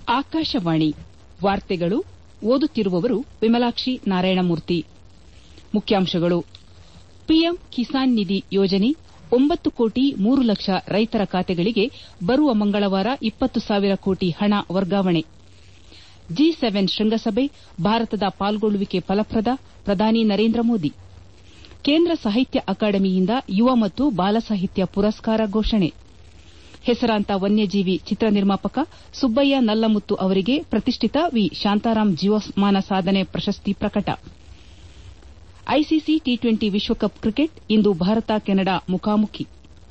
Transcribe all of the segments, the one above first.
ಆಕಾಶವಾಣಿ ವಾರ್ತೆಗಳು ಓದುತ್ತಿರುವವರು ವಿಮಲಾಕ್ಷಿ ನಾರಾಯಣಮೂರ್ತಿ ಮುಖ್ಯಾಂಶಗಳು ಪಿಎಂ ಕಿಸಾನ್ ನಿಧಿ ಯೋಜನೆ ಒಂಬತ್ತು ಕೋಟಿ ಮೂರು ಲಕ್ಷ ರೈತರ ಖಾತೆಗಳಿಗೆ ಬರುವ ಮಂಗಳವಾರ ಇಪ್ಪತ್ತು ಸಾವಿರ ಕೋಟಿ ಹಣ ವರ್ಗಾವಣೆ ಜಿ ಸೆವೆನ್ ಶೃಂಗಸಭೆ ಭಾರತದ ಪಾಲ್ಗೊಳ್ಳುವಿಕೆ ಫಲಪ್ರದ ಪ್ರಧಾನಿ ನರೇಂದ್ರ ಮೋದಿ ಕೇಂದ್ರ ಸಾಹಿತ್ಯ ಅಕಾಡೆಮಿಯಿಂದ ಯುವ ಮತ್ತು ಬಾಲ ಸಾಹಿತ್ಯ ಪುರಸ್ಕಾರ ಘೋಷಣೆ ಹೆಸರಾಂತ ವನ್ಯಜೀವಿ ಚಿತ್ರ ನಿರ್ಮಾಪಕ ಸುಬ್ಬಯ್ಯ ನಲ್ಲಮುತ್ತು ಅವರಿಗೆ ಪ್ರತಿಷ್ಠಿತ ವಿ ಶಾಂತಾರಾಂ ಜೀವಮಾನ ಸಾಧನೆ ಪ್ರಶಸ್ತಿ ಪ್ರಕಟ ಐಸಿಸಿ ಟಿ ಟ್ವೆಂಟಿ ವಿಶ್ವಕಪ್ ಕ್ರಿಕೆಟ್ ಇಂದು ಭಾರತ ಕೆನಡಾ ಮುಖಾಮುಖಿ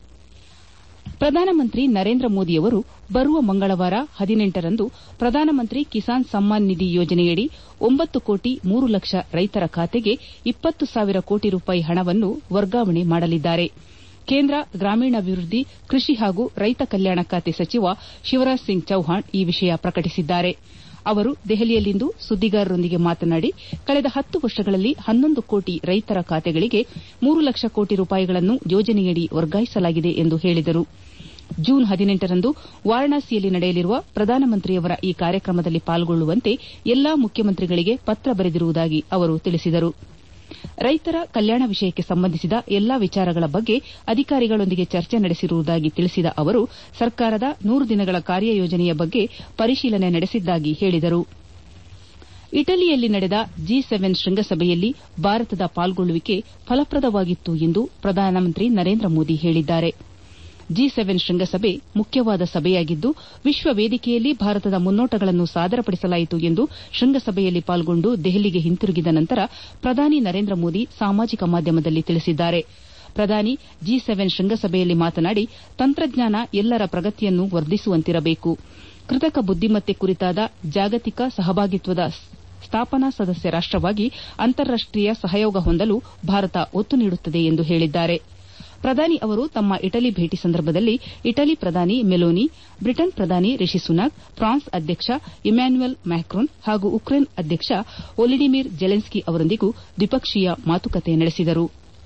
ಪ್ರಧಾನಮಂತ್ರಿ ನರೇಂದ್ರ ಮೋದಿಯವರು ಬರುವ ಮಂಗಳವಾರ ಹದಿನೆಂಟರಂದು ಪ್ರಧಾನಮಂತ್ರಿ ಕಿಸಾನ್ ಸಮ್ಮಾನ್ ನಿಧಿ ಯೋಜನೆಯಡಿ ಒಂಬತ್ತು ಕೋಟಿ ಮೂರು ಲಕ್ಷ ರೈತರ ಖಾತೆಗೆ ಇಪ್ಪತ್ತು ಸಾವಿರ ಕೋಟಿ ರೂಪಾಯಿ ಹಣವನ್ನು ವರ್ಗಾವಣೆ ಮಾಡಲಿದ್ದಾರೆ ಕೇಂದ್ರ ಗ್ರಾಮೀಣಾಭಿವೃದ್ಧಿ ಕೃಷಿ ಹಾಗೂ ರೈತ ಕಲ್ಯಾಣ ಖಾತೆ ಸಚಿವ ಶಿವರಾಜ್ ಸಿಂಗ್ ಚೌಹಾಣ್ ಈ ವಿಷಯ ಪ್ರಕಟಿಸಿದ್ದಾರೆ ಅವರು ದೆಹಲಿಯಲ್ಲಿಂದು ಸುದ್ದಿಗಾರರೊಂದಿಗೆ ಮಾತನಾಡಿ ಕಳೆದ ಹತ್ತು ವರ್ಷಗಳಲ್ಲಿ ಹನ್ನೊಂದು ಕೋಟಿ ರೈತರ ಖಾತೆಗಳಿಗೆ ಮೂರು ಲಕ್ಷ ಕೋಟಿ ರೂಪಾಯಿಗಳನ್ನು ಯೋಜನೆಯಡಿ ವರ್ಗಾಯಿಸಲಾಗಿದೆ ಎಂದು ಹೇಳಿದರು ಜೂನ್ ಹದಿನೆಂಟರಂದು ವಾರಾಣಸಿಯಲ್ಲಿ ನಡೆಯಲಿರುವ ಪ್ರಧಾನಮಂತ್ರಿಯವರ ಈ ಕಾರ್ಯಕ್ರಮದಲ್ಲಿ ಪಾಲ್ಗೊಳ್ಳುವಂತೆ ಎಲ್ಲಾ ಮುಖ್ಯಮಂತ್ರಿಗಳಿಗೆ ಪತ್ರ ಬರೆದಿರುವುದಾಗಿ ಅವರು ತಿಳಿಸಿದರು ರೈತರ ಕಲ್ಯಾಣ ವಿಷಯಕ್ಕೆ ಸಂಬಂಧಿಸಿದ ಎಲ್ಲಾ ವಿಚಾರಗಳ ಬಗ್ಗೆ ಅಧಿಕಾರಿಗಳೊಂದಿಗೆ ಚರ್ಚೆ ನಡೆಸಿರುವುದಾಗಿ ತಿಳಿಸಿದ ಅವರು ಸರ್ಕಾರದ ನೂರು ದಿನಗಳ ಕಾರ್ಯಯೋಜನೆಯ ಬಗ್ಗೆ ಪರಿಶೀಲನೆ ನಡೆಸಿದ್ದಾಗಿ ಹೇಳಿದರು ಇಟಲಿಯಲ್ಲಿ ನಡೆದ ಜಿ ಸೆವೆನ್ ಶೃಂಗಸಭೆಯಲ್ಲಿ ಭಾರತದ ಪಾಲ್ಗೊಳ್ಳುವಿಕೆ ಫಲಪ್ರದವಾಗಿತ್ತು ಎಂದು ಪ್ರಧಾನಮಂತ್ರಿ ನರೇಂದ್ರ ಮೋದಿ ಹೇಳಿದ್ದಾರೆ ಜಿ ಸೆವೆನ್ ಶೃಂಗಸಭೆ ಮುಖ್ಯವಾದ ಸಭೆಯಾಗಿದ್ದು ವಿಶ್ವ ವೇದಿಕೆಯಲ್ಲಿ ಭಾರತದ ಮುನ್ನೋಟಗಳನ್ನು ಸಾದರಪಡಿಸಲಾಯಿತು ಎಂದು ಶೃಂಗಸಭೆಯಲ್ಲಿ ಪಾಲ್ಗೊಂಡು ದೆಹಲಿಗೆ ಹಿಂತಿರುಗಿದ ನಂತರ ಪ್ರಧಾನಿ ನರೇಂದ್ರ ಮೋದಿ ಸಾಮಾಜಿಕ ಮಾಧ್ಯಮದಲ್ಲಿ ತಿಳಿಸಿದ್ದಾರೆ ಪ್ರಧಾನಿ ಜಿ ಸೆವೆನ್ ಶೃಂಗಸಭೆಯಲ್ಲಿ ಮಾತನಾಡಿ ತಂತ್ರಜ್ಞಾನ ಎಲ್ಲರ ಪ್ರಗತಿಯನ್ನು ವರ್ಧಿಸುವಂತಿರಬೇಕು ಕೃತಕ ಬುದ್ದಿಮತ್ತೆ ಕುರಿತಾದ ಜಾಗತಿಕ ಸಹಭಾಗಿತ್ವದ ಸ್ಥಾಪನಾ ಸದಸ್ಯ ರಾಷ್ಟವಾಗಿ ಅಂತಾರಾಷ್ಟೀಯ ಸಹಯೋಗ ಹೊಂದಲು ಭಾರತ ಒತ್ತು ನೀಡುತ್ತದೆ ಎಂದು ಹೇಳಿದ್ದಾರೆ ಪ್ರಧಾನಿ ಅವರು ತಮ್ಮ ಇಟಲಿ ಭೇಟಿ ಸಂದರ್ಭದಲ್ಲಿ ಇಟಲಿ ಪ್ರಧಾನಿ ಮೆಲೋನಿ ಬ್ರಿಟನ್ ಪ್ರಧಾನಿ ರಿಷಿ ಸುನಾಕ್ ಫ್ರಾನ್ಸ್ ಅಧ್ಯಕ್ಷ ಇಮ್ಯಾನ್ಯುಯಲ್ ಮ್ಯಾಕ್ರೋನ್ ಹಾಗೂ ಉಕ್ರೇನ್ ಅಧ್ಯಕ್ಷ ವೊಲಿಡಿಮಿರ್ ಜೆಲೆನ್ಸ್ಕಿ ಅವರೊಂದಿಗೂ ದ್ವಿಪಕ್ಷೀಯ ಮಾತುಕತೆ ನಡೆಸಿದರು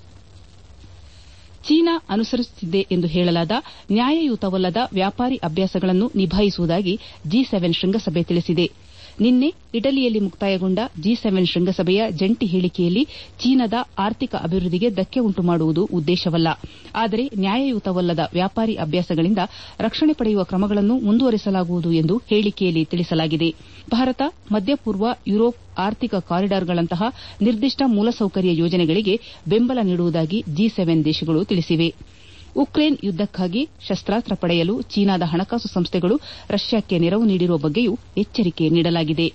ಚೀನಾ ಅನುಸರಿಸುತ್ತಿದೆ ಎಂದು ಹೇಳಲಾದ ನ್ಯಾಯಯುತವಲ್ಲದ ವ್ಯಾಪಾರಿ ಅಭ್ಯಾಸಗಳನ್ನು ನಿಭಾಯಿಸುವುದಾಗಿ ಜಿ ಸೆವೆನ್ ಶೃಂಗಸಭೆ ತಿಳಿಸಿದೆ ನಿನ್ನೆ ಇಟಲಿಯಲ್ಲಿ ಮುಕ್ತಾಯಗೊಂಡ ಜಿ ಸೆವೆನ್ ಶೃಂಗಸಭೆಯ ಜಂಟಿ ಹೇಳಿಕೆಯಲ್ಲಿ ಚೀನಾದ ಆರ್ಥಿಕ ಅಭಿವೃದ್ದಿಗೆ ಧಕ್ಕೆ ಉಂಟು ಮಾಡುವುದು ಉದ್ದೇಶವಲ್ಲ ಆದರೆ ನ್ಯಾಯಯುತವಲ್ಲದ ವ್ಯಾಪಾರಿ ಅಭ್ಯಾಸಗಳಿಂದ ರಕ್ಷಣೆ ಪಡೆಯುವ ಕ್ರಮಗಳನ್ನು ಮುಂದುವರೆಸಲಾಗುವುದು ಎಂದು ಹೇಳಿಕೆಯಲ್ಲಿ ತಿಳಿಸಲಾಗಿದೆ ಭಾರತ ಮಧ್ಯಪೂರ್ವ ಯುರೋಪ್ ಆರ್ಥಿಕ ಕಾರಿಡಾರ್ಗಳಂತಹ ನಿರ್ದಿಷ್ಟ ಮೂಲಸೌಕರ್ಯ ಯೋಜನೆಗಳಿಗೆ ಬೆಂಬಲ ನೀಡುವುದಾಗಿ ಜಿ ಸೆವೆನ್ ದೇಶಗಳು ತಿಳಿಸಿವೆ ಉಕ್ರೇನ್ ಯುದ್ದಕ್ಕಾಗಿ ಶಸ್ತಾಸ್ತ್ರ ಪಡೆಯಲು ಚೀನಾದ ಹಣಕಾಸು ಸಂಸ್ಥೆಗಳು ರಷ್ಯಾಕ್ಕೆ ನೆರವು ನೀಡಿರುವ ಬಗ್ಗೆಯೂ ಎಚ್ಚರಿಕೆ ನೀಡಲಾಗಿದೆ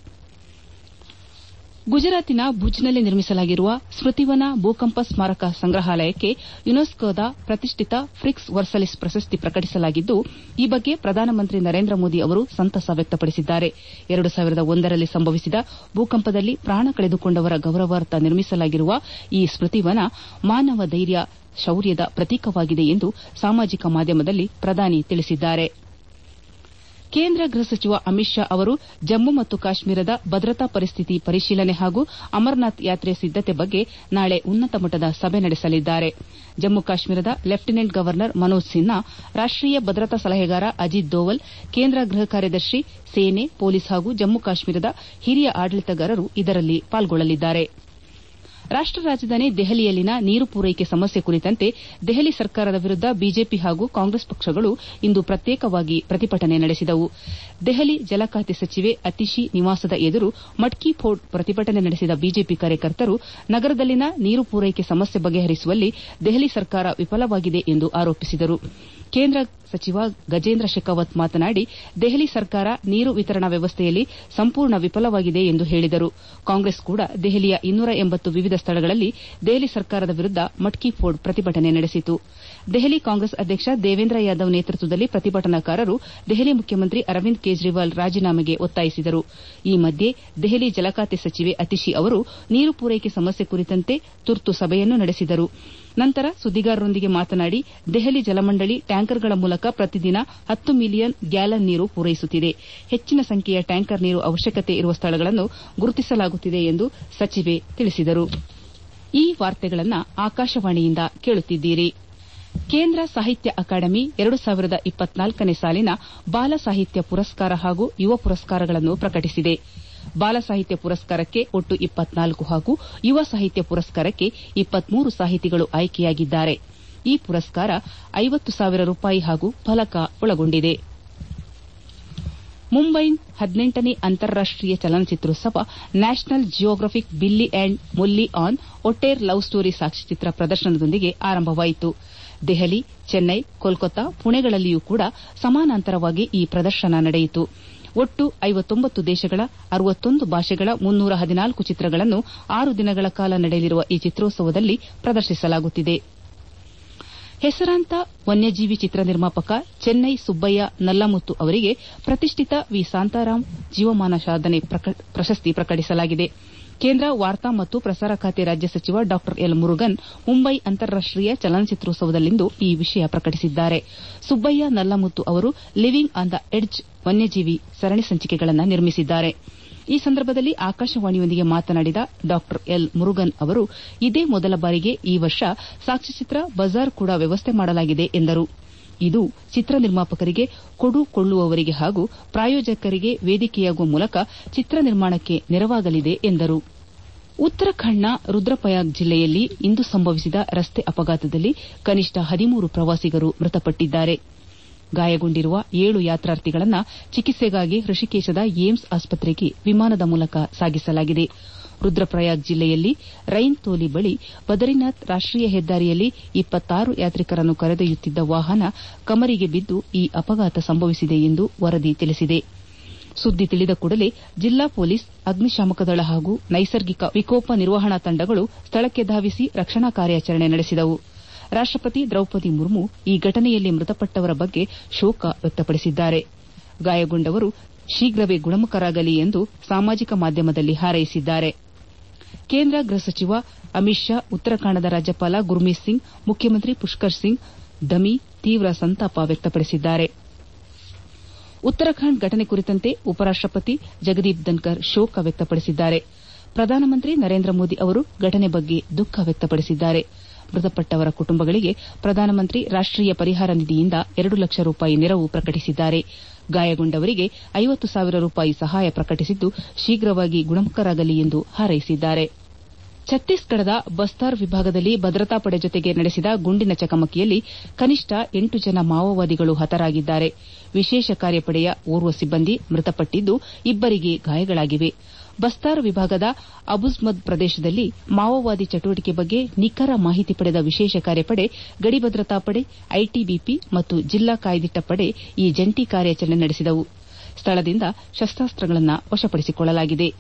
ಗುಜರಾತಿನ ಭುಜ್ನಲ್ಲಿ ನಿರ್ಮಿಸಲಾಗಿರುವ ಸ್ಮೃತಿವನ ಭೂಕಂಪ ಸ್ಮಾರಕ ಸಂಗ್ರಹಾಲಯಕ್ಕೆ ಯುನೆಸ್ಕೋದ ಪ್ರತಿಷ್ಠಿತ ಫ್ರಿಕ್ಸ್ ವರ್ಸಲಿಸ್ ಪ್ರಶಸ್ತಿ ಪ್ರಕಟಿಸಲಾಗಿದ್ದು ಈ ಬಗ್ಗೆ ಪ್ರಧಾನಮಂತ್ರಿ ನರೇಂದ್ರ ಮೋದಿ ಅವರು ಸಂತಸ ವ್ಯಕ್ತಪಡಿಸಿದ್ದಾರೆ ಎರಡು ಸಾವಿರದ ಒಂದರಲ್ಲಿ ಸಂಭವಿಸಿದ ಭೂಕಂಪದಲ್ಲಿ ಪ್ರಾಣ ಕಳೆದುಕೊಂಡವರ ಗೌರವಾರ್ಥ ನಿರ್ಮಿಸಲಾಗಿರುವ ಈ ಸ್ಮೃತಿವನ ಮಾನವ ಧೈರ್ಯ ಶೌರ್ಯದ ಪ್ರತೀಕವಾಗಿದೆ ಎಂದು ಸಾಮಾಜಿಕ ಮಾಧ್ಯಮದಲ್ಲಿ ಪ್ರಧಾನಿ ತಿಳಿಸಿದ್ದಾರೆ ಕೇಂದ್ರ ಗೃಹ ಸಚಿವ ಅಮಿತ್ ಶಾ ಅವರು ಜಮ್ಮು ಮತ್ತು ಕಾಶ್ಮೀರದ ಭದ್ರತಾ ಪರಿಸ್ಥಿತಿ ಪರಿಶೀಲನೆ ಹಾಗೂ ಅಮರನಾಥ್ ಯಾತ್ರೆ ಸಿದ್ದತೆ ಬಗ್ಗೆ ನಾಳೆ ಉನ್ನತ ಮಟ್ಟದ ಸಭೆ ನಡೆಸಲಿದ್ದಾರೆ ಜಮ್ಮು ಕಾಶ್ಮೀರದ ಲೆಫ್ಟಿನೆಂಟ್ ಗವರ್ನರ್ ಮನೋಜ್ ಸಿನ್ಹಾ ರಾಷ್ಟೀಯ ಭದ್ರತಾ ಸಲಹೆಗಾರ ಅಜಿತ್ ದೋವಲ್ ಕೇಂದ್ರ ಗೃಹ ಕಾರ್ಯದರ್ಶಿ ಸೇನೆ ಪೊಲೀಸ್ ಹಾಗೂ ಜಮ್ಮು ಕಾಶ್ಮೀರದ ಹಿರಿಯ ಆಡಳಿತಗಾರರು ಇದರಲ್ಲಿ ಪಾಲ್ಗೊಳ್ಳಲಿದ್ದಾರೆ ರಾಷ್ಟ ರಾಜಧಾನಿ ದೆಹಲಿಯಲ್ಲಿನ ನೀರು ಪೂರೈಕೆ ಸಮಸ್ಯೆ ಕುರಿತಂತೆ ದೆಹಲಿ ಸರ್ಕಾರದ ವಿರುದ್ದ ಬಿಜೆಪಿ ಹಾಗೂ ಕಾಂಗ್ರೆಸ್ ಪಕ್ಷಗಳು ಇಂದು ಪ್ರತ್ಯೇಕವಾಗಿ ಪ್ರತಿಭಟನೆ ನಡೆಸಿದವು ದೆಹಲಿ ಜಲಖಾತೆ ಸಚಿವೆ ಅತಿಶಿ ನಿವಾಸದ ಎದುರು ಮಟ್ಕಿ ಫೋಡ್ ಪ್ರತಿಭಟನೆ ನಡೆಸಿದ ಬಿಜೆಪಿ ಕಾರ್ಯಕರ್ತರು ನಗರದಲ್ಲಿನ ನೀರು ಪೂರೈಕೆ ಸಮಸ್ಯೆ ಬಗೆಹರಿಸುವಲ್ಲಿ ದೆಹಲಿ ಸರ್ಕಾರ ವಿಫಲವಾಗಿದೆ ಎಂದು ಆರೋಪಿಸಿದರು ಕೇಂದ್ರ ಸಚಿವ ಗಜೇಂದ್ರ ಶೆಖಾವತ್ ಮಾತನಾಡಿ ದೆಹಲಿ ಸರ್ಕಾರ ನೀರು ವಿತರಣಾ ವ್ಯವಸ್ಥೆಯಲ್ಲಿ ಸಂಪೂರ್ಣ ವಿಫಲವಾಗಿದೆ ಎಂದು ಹೇಳಿದರು ಕಾಂಗ್ರೆಸ್ ಕೂಡ ದೆಹಲಿಯ ಇನ್ನೂರ ಎಂಬತ್ತು ವಿವಿಧ ಸ್ಥಳಗಳಲ್ಲಿ ದೆಹಲಿ ಸರ್ಕಾರದ ವಿರುದ್ದ ಮಟ್ಕಿ ಫೋಡ್ ಪ್ರತಿಭಟನೆ ನಡೆಸಿತು ದೆಹಲಿ ಕಾಂಗ್ರೆಸ್ ಅಧ್ಯಕ್ಷ ದೇವೇಂದ್ರ ಯಾದವ್ ನೇತೃತ್ವದಲ್ಲಿ ಪ್ರತಿಭಟನಾಕಾರರು ದೆಹಲಿ ಮುಖ್ಯಮಂತ್ರಿ ಅರವಿಂದ್ ಕೇಜ್ರಿವಾಲ್ ರಾಜೀನಾಮೆಗೆ ಒತ್ತಾಯಿಸಿದರು ಈ ಮಧ್ಯೆ ದೆಹಲಿ ಜಲಖಾತೆ ಸಚಿವೆ ಅತಿಶಿ ಅವರು ನೀರು ಪೂರೈಕೆ ಸಮಸ್ಯೆ ಕುರಿತಂತೆ ತುರ್ತು ಸಭೆಯನ್ನು ನಡೆಸಿದರು ನಂತರ ಸುದ್ದಿಗಾರರೊಂದಿಗೆ ಮಾತನಾಡಿ ದೆಹಲಿ ಜಲಮಂಡಳಿ ಟ್ಯಾಂಕರ್ಗಳ ಮೂಲಕ ಪ್ರತಿದಿನ ಹತ್ತು ಮಿಲಿಯನ್ ಗ್ಯಾಲನ್ ನೀರು ಪೂರೈಸುತ್ತಿದೆ ಹೆಚ್ಚಿನ ಸಂಖ್ಯೆಯ ಟ್ಯಾಂಕರ್ ನೀರು ಅವಶ್ಯಕತೆ ಇರುವ ಸ್ಥಳಗಳನ್ನು ಗುರುತಿಸಲಾಗುತ್ತಿದೆ ಎಂದು ಸಚಿವೆ ತಿಳಿಸಿದರು ಈ ವಾರ್ತೆಗಳನ್ನು ಆಕಾಶವಾಣಿಯಿಂದ ಕೇಳುತ್ತಿದ್ದೀರಿ ಕೇಂದ್ರ ಸಾಹಿತ್ಯ ಅಕಾಡೆಮಿ ಎರಡು ಸಾವಿರದ ಇಪ್ಪತ್ನಾಲ್ಕನೇ ಸಾಲಿನ ಬಾಲ ಸಾಹಿತ್ಯ ಪುರಸ್ಕಾರ ಹಾಗೂ ಯುವ ಪುರಸ್ಕಾರಗಳನ್ನು ಪ್ರಕಟಿಸಿದೆ ಬಾಲ ಸಾಹಿತ್ಯ ಪುರಸ್ಕಾರಕ್ಕೆ ಒಟ್ಟು ಇಪ್ಪತ್ನಾಲ್ಕು ಹಾಗೂ ಯುವ ಸಾಹಿತ್ಯ ಪುರಸ್ಕಾರಕ್ಕೆ ಇಪ್ಪತ್ಮೂರು ಸಾಹಿತಿಗಳು ಆಯ್ಕೆಯಾಗಿದ್ದಾರೆ ಈ ಪುರಸ್ಕಾರ ಐವತ್ತು ಸಾವಿರ ರೂಪಾಯಿ ಹಾಗೂ ಫಲಕ ಒಳಗೊಂಡಿದೆ ಮುಂಬೈ ಹದಿನೆಂಟನೇ ಅಂತಾರಾಷ್ಟೀಯ ಚಲನಚಿತ್ರೋತ್ಸವ National Geographic Billy and Molly an Otter love story ಸಾಕ್ಷ್ಯಚಿತ್ರ ಪ್ರದರ್ಶನದೊಂದಿಗೆ ಆರಂಭವಾಯಿತು ದೆಹಲಿ ಚೆನ್ನೈ ಕೋಲ್ಕತ್ತಾ ಪುಣೆಗಳಲ್ಲಿಯೂ ಕೂಡ ಸಮಾನಾಂತರವಾಗಿ ಈ ಪ್ರದರ್ಶನ ನಡೆಯಿತು ಒಟ್ಟು ಐವತ್ತೊಂಬತ್ತು ದೇಶಗಳ ಅರವತ್ತೊಂದು ಭಾಷೆಗಳ ಮುನ್ನೂರ ಹದಿನಾಲ್ಕು ಚಿತ್ರಗಳನ್ನು ಆರು ದಿನಗಳ ಕಾಲ ನಡೆಯಲಿರುವ ಈ ಚಿತ್ರೋತ್ಸವದಲ್ಲಿ ಪ್ರದರ್ಶಿಸಲಾಗುತ್ತಿದೆ ಹೆಸರಾಂತ ವನ್ಯಜೀವಿ ಚಿತ್ರ ನಿರ್ಮಾಪಕ ಚೆನ್ನೈ ಸುಬ್ಬಯ್ಯ ನಲ್ಲಮುತ್ತು ಅವರಿಗೆ ಪ್ರತಿಷ್ಠಿತ ವಿ ಶಾಂತಾರಾಂ ಜೀವಮಾನ ಸಾಧನೆ ಪ್ರಶಸ್ತಿ ಪ್ರಕಟಿಸಲಾಗಿದೆ ಕೇಂದ್ರ ವಾರ್ತಾ ಮತ್ತು ಪ್ರಸಾರ ಖಾತೆ ರಾಜ್ಯ ಸಚಿವ ಡಾ ಎಲ್ ಮುರುಗನ್ ಮುಂಬೈ ಅಂತಾರಾಷ್ಟೀಯ ಚಲನಚಿತ್ರೋತ್ಸವದಲ್ಲಿಂದು ಈ ವಿಷಯ ಪ್ರಕಟಿಸಿದ್ದಾರೆ ಸುಬ್ಬಯ್ಯ ನಲ್ಲಮುತ್ತು ಅವರು ಲಿವಿಂಗ್ ಆನ್ ದ ಎಡ್ಜ್ ವನ್ಯಜೀವಿ ಸರಣಿ ಸಂಚಿಕೆಗಳನ್ನು ನಿರ್ಮಿಸಿದ್ದಾರೆ ಈ ಸಂದರ್ಭದಲ್ಲಿ ಆಕಾಶವಾಣಿಯೊಂದಿಗೆ ಮಾತನಾಡಿದ ಡಾ ಎಲ್ ಮುರುಗನ್ ಅವರು ಇದೇ ಮೊದಲ ಬಾರಿಗೆ ಈ ವರ್ಷ ಸಾಕ್ಷ್ಯಚಿತ್ರ ಬಜಾರ್ ಕೂಡ ವ್ಯವಸ್ಥೆ ಮಾಡಲಾಗಿದೆ ಎಂದರು ಇದು ಚಿತ್ರ ನಿರ್ಮಾಪಕರಿಗೆ ಕೊಡು ಕೊಳ್ಳುವವರಿಗೆ ಹಾಗೂ ಪ್ರಾಯೋಜಕರಿಗೆ ವೇದಿಕೆಯಾಗುವ ಮೂಲಕ ಚಿತ್ರ ನಿರ್ಮಾಣಕ್ಕೆ ನೆರವಾಗಲಿದೆ ಎಂದರು ಉತ್ತರಾಖಂಡ್ನ ರುದ್ರಪ್ರಯಾಗ್ ಜಿಲ್ಲೆಯಲ್ಲಿ ಇಂದು ಸಂಭವಿಸಿದ ರಸ್ತೆ ಅಪಘಾತದಲ್ಲಿ ಕನಿಷ್ಠ ಹದಿಮೂರು ಪ್ರವಾಸಿಗರು ಮೃತಪಟ್ಟಿದ್ದಾರೆ ಗಾಯಗೊಂಡಿರುವ ಏಳು ಯಾತ್ರಾರ್ಥಿಗಳನ್ನು ಚಿಕಿತ್ಸೆಗಾಗಿ ಹೃಷಿಕೇಶದ ಏಮ್ಸ್ ಆಸ್ಪತ್ರೆಗೆ ವಿಮಾನದ ಮೂಲಕ ಸಾಗಿಸಲಾಗಿದೆ ರುದ್ರಪ್ರಯಾಗ್ ಜಿಲ್ಲೆಯಲ್ಲಿ ರೈನ್ತೋಲಿ ಬಳಿ ಬದರಿನಾಥ್ ರಾಷ್ಟೀಯ ಹೆದ್ದಾರಿಯಲ್ಲಿ ಇಪ್ಪತ್ತಾರು ಯಾತ್ರಿಕರನ್ನು ಕರೆದೊಯ್ಯುತ್ತಿದ್ದ ವಾಹನ ಕಮರಿಗೆ ಬಿದ್ದು ಈ ಅಪಘಾತ ಸಂಭವಿಸಿದೆ ಎಂದು ವರದಿ ತಿಳಿಸಿದೆ ಸುದ್ದಿ ತಿಳಿದ ಕೂಡಲೇ ಜಿಲ್ಲಾ ಪೊಲೀಸ್ ಅಗ್ನಿಶಾಮಕ ದಳ ಹಾಗೂ ನೈಸರ್ಗಿಕ ವಿಕೋಪ ನಿರ್ವಹಣಾ ತಂಡಗಳು ಸ್ಥಳಕ್ಕೆ ಧಾವಿಸಿ ರಕ್ಷಣಾ ಕಾರ್ಯಾಚರಣೆ ನಡೆಸಿದವು ರಾಷ್ಟಪತಿ ದ್ರೌಪದಿ ಮುರ್ಮು ಈ ಘಟನೆಯಲ್ಲಿ ಮೃತಪಟ್ಟವರ ಬಗ್ಗೆ ಶೋಕ ವ್ಯಕ್ತಪಡಿಸಿದ್ದಾರೆ ಗಾಯಗೊಂಡವರು ಶೀಘ್ರವೇ ಗುಣಮುಖರಾಗಲಿ ಎಂದು ಸಾಮಾಜಿಕ ಮಾಧ್ಯಮದಲ್ಲಿ ಹಾರೈಸಿದ್ದಾರೆ ಕೇಂದ್ರ ಗೃಹ ಸಚಿವ ಅಮಿತ್ ಶಾ ಉತ್ತರಾಖಂಡದ ರಾಜ್ಯಪಾಲ ಗುರ್ಮೀತ್ ಸಿಂಗ್ ಮುಖ್ಯಮಂತ್ರಿ ಪುಷ್ಕರ್ ಸಿಂಗ್ ಧಮಿ ತೀವ್ರ ಸಂತಾಪ ವ್ಯಕ್ತಪಡಿಸಿದ್ದಾರೆ ಉತ್ತರಾಖಂಡ್ ಘಟನೆ ಕುರಿತಂತೆ ಉಪರಾಷ್ಟಪತಿ ಜಗದೀಪ್ ಧನ್ಕರ್ ಶೋಕ ವ್ಯಕ್ತಪಡಿಸಿದ್ದಾರೆ ಪ್ರಧಾನಮಂತ್ರಿ ನರೇಂದ್ರ ಮೋದಿ ಅವರು ಘಟನೆ ಬಗ್ಗೆ ದುಃಖ ವ್ಯಕ್ತಪಡಿಸಿದ್ದಾರೆ ಮೃತಪಟ್ಟವರ ಕುಟುಂಬಗಳಿಗೆ ಪ್ರಧಾನಮಂತ್ರಿ ರಾಷ್ಟೀಯ ಪರಿಹಾರ ನಿಧಿಯಿಂದ ಎರಡು ಲಕ್ಷ ರೂಪಾಯಿ ನೆರವು ಪ್ರಕಟಿಸಿದ್ದಾರೆ ಗಾಯಗೊಂಡವರಿಗೆ ಐವತ್ತು ಸಾವಿರ ರೂಪಾಯಿ ಸಹಾಯ ಪ್ರಕಟಿಸಿದ್ದು ಶೀಘ್ರವಾಗಿ ಗುಣಮುಖರಾಗಲಿ ಎಂದು ಹಾರೈಸಿದ್ದಾರೆ ಛತ್ತೀಸ್ಗಢದ ಬಸ್ತಾರ್ ವಿಭಾಗದಲ್ಲಿ ಭದ್ರತಾ ಪಡೆ ಜೊತೆಗೆ ನಡೆಸಿದ ಗುಂಡಿನ ಚಕಮಕಿಯಲ್ಲಿ ಕನಿಷ್ಠ ಎಂಟು ಜನ ಮಾವೋವಾದಿಗಳು ಹತರಾಗಿದ್ದಾರೆ ವಿಶೇಷ ಕಾರ್ಯಪಡೆಯ ಓರ್ವ ಸಿಬ್ಬಂದಿ ಮೃತಪಟ್ಟಿದ್ದು ಇಬ್ಬರಿಗೆ ಗಾಯಗಳಾಗಿವೆ ಬಸ್ತಾರ್ ವಿಭಾಗದ ಅಬುಜ್ಮದ್ ಪ್ರದೇಶದಲ್ಲಿ ಮಾವೋವಾದಿ ಚಟುವಟಿಕೆ ಬಗ್ಗೆ ನಿಖರ ಮಾಹಿತಿ ಪಡೆದ ವಿಶೇಷ ಕಾರ್ಯಪಡೆ ಗಡಿ ಭದ್ರತಾ ಪಡೆ ಐಟಿಬಿಪಿ ಮತ್ತು ಜಿಲ್ಲಾ ಕಾಯ್ದಿಟ್ಟ ಪಡೆ ಈ ಜಂಟಿ ಕಾರ್ಯಾಚರಣೆ ನಡೆಸಿದವು ಸ್ಥಳದಿಂದ ಶಸ್ತಾಸ್ತ್ರಗಳನ್ನು ವಶಪಡಿಸಿಕೊಳ್ಳಲಾಗಿದೆ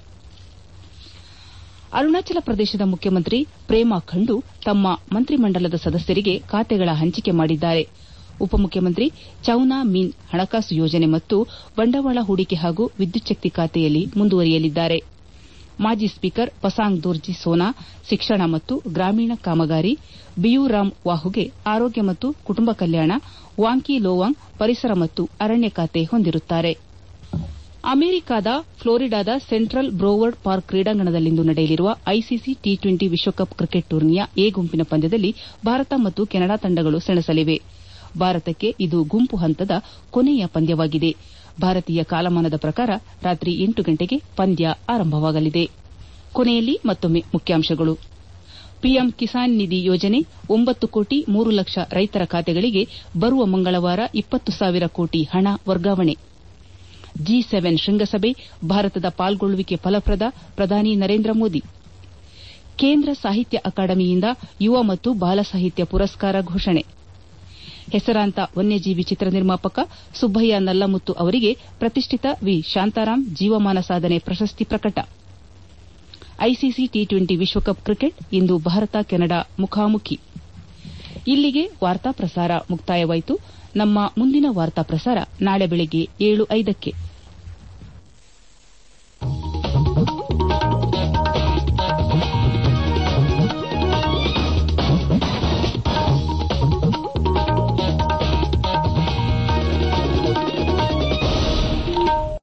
ಅರುಣಾಚಲ ಪ್ರದೇಶದ ಮುಖ್ಯಮಂತ್ರಿ ಪ್ರೇಮಾ ಖಂಡು ತಮ್ಮ ಮಂತ್ರಿಮಂಡಲದ ಸದಸ್ಯರಿಗೆ ಖಾತೆಗಳ ಹಂಚಿಕೆ ಮಾಡಿದ್ದಾರೆ ಉಪಮುಖ್ಯಮಂತ್ರಿ ಚೌನಾ ಮೀನ್ ಹಣಕಾಸು ಯೋಜನೆ ಮತ್ತು ಬಂಡವಾಳ ಹೂಡಿಕೆ ಹಾಗೂ ವಿದ್ಯುಚ್ಛಕ್ತಿ ಖಾತೆಯಲ್ಲಿ ಮುಂದುವರಿಯಲಿದ್ದಾರೆ ಮಾಜಿ ಸ್ಪೀಕರ್ ಪಸಾಂಗ್ ದೋರ್ಜಿ ಸೋನಾ ಶಿಕ್ಷಣ ಮತ್ತು ಗ್ರಾಮೀಣ ಕಾಮಗಾರಿ ಬಿಯೂರಾಮ್ ವಾಹುಗೆ ಆರೋಗ್ಯ ಮತ್ತು ಕುಟುಂಬ ಕಲ್ಯಾಣ ವಾಂಕಿ ಲೋವಾಂಗ್ ಪರಿಸರ ಮತ್ತು ಅರಣ್ಯ ಖಾತೆ ಹೊಂದಿರುತ್ತಾರೆ ಅಮೆರಿಕದ ಫ್ಲೋರಿಡಾದ ಸೆಂಟ್ರಲ್ ಬ್ರೋವರ್ಡ್ ಪಾರ್ಕ್ ಕ್ರೀಡಾಂಗಣದಲ್ಲಿಂದು ನಡೆಯಲಿರುವ ಐಸಿಸಿ ಟಿ ಟ್ವೆಂಟಿ ವಿಶ್ವಕಪ್ ಕ್ರಿಕೆಟ್ ಟೂರ್ನಿಯ ಎ ಗುಂಪಿನ ಪಂದ್ಯದಲ್ಲಿ ಭಾರತ ಮತ್ತು ಕೆನಡಾ ತಂಡಗಳು ಸೆಣಸಲಿವೆ ಭಾರತಕ್ಕೆ ಇದು ಗುಂಪು ಹಂತದ ಕೊನೆಯ ಪಂದ್ಯವಾಗಿದೆ ಭಾರತೀಯ ಕಾಲಮಾನದ ಪ್ರಕಾರ ರಾತ್ರಿ ಎಂಟು ಗಂಟೆಗೆ ಪಂದ್ಯ ಆರಂಭವಾಗಲಿದೆ ಕೊನೆಯಲ್ಲಿ ಮತ್ತೊಮ್ಮೆ ಮುಖ್ಯಾಂಶಗಳು ಪಿಎಂ ಕಿಸಾನ್ ನಿಧಿ ಯೋಜನೆ ಒಂಬತ್ತು ಕೋಟಿ ಮೂರು ಲಕ್ಷ ರೈತರ ಖಾತೆಗಳಿಗೆ ಬರುವ ಮಂಗಳವಾರ ಇಪ್ಪತ್ತು ಸಾವಿರ ಕೋಟಿ ಹಣ ವರ್ಗಾವಣೆ ಜಿ ಸೆವೆನ್ ಶೃಂಗಸಭೆ ಭಾರತದ ಪಾಲ್ಗೊಳ್ಳುವಿಕೆ ಫಲಪ್ರದ ಪ್ರಧಾನಿ ನರೇಂದ್ರ ಮೋದಿ ಕೇಂದ್ರ ಸಾಹಿತ್ಯ ಅಕಾಡೆಮಿಯಿಂದ ಯುವ ಮತ್ತು ಬಾಲ ಸಾಹಿತ್ಯ ಪುರಸ್ಕಾರ ಘೋಷಣೆ ಹೆಸರಾಂತ ವನ್ಯಜೀವಿ ಚಿತ್ರ ನಿರ್ಮಾಪಕ ಸುಬ್ಬಯ್ಯ ನಲ್ಲಮುತ್ತು ಅವರಿಗೆ ಪ್ರತಿಷ್ಠಿತ ವಿ ಶಾಂತಾರಾಂ ಜೀವಮಾನ ಸಾಧನೆ ಪ್ರಶಸ್ತಿ ಪ್ರಕಟ ಐಸಿಸಿ ಟಿ ಟ್ವೆಂಟಿ ವಿಶ್ವಕಪ್ ಕ್ರಿಕೆಟ್ ಇಂದು ಭಾರತ ಕೆನಡಾ ಮುಖಾಮುಖಿ ಇಲ್ಲಿಗೆ ವಾರ್ತಾ ಪ್ರಸಾರ ಮುಕ್ತಾಯವಾಯಿತು ನಮ್ಮ ಮುಂದಿನ ವಾರ್ತಾ ಪ್ರಸಾರ ನಾಳೆ ಬೆಳಗ್ಗೆ ಏಳು ಐದಕ್ಕೆ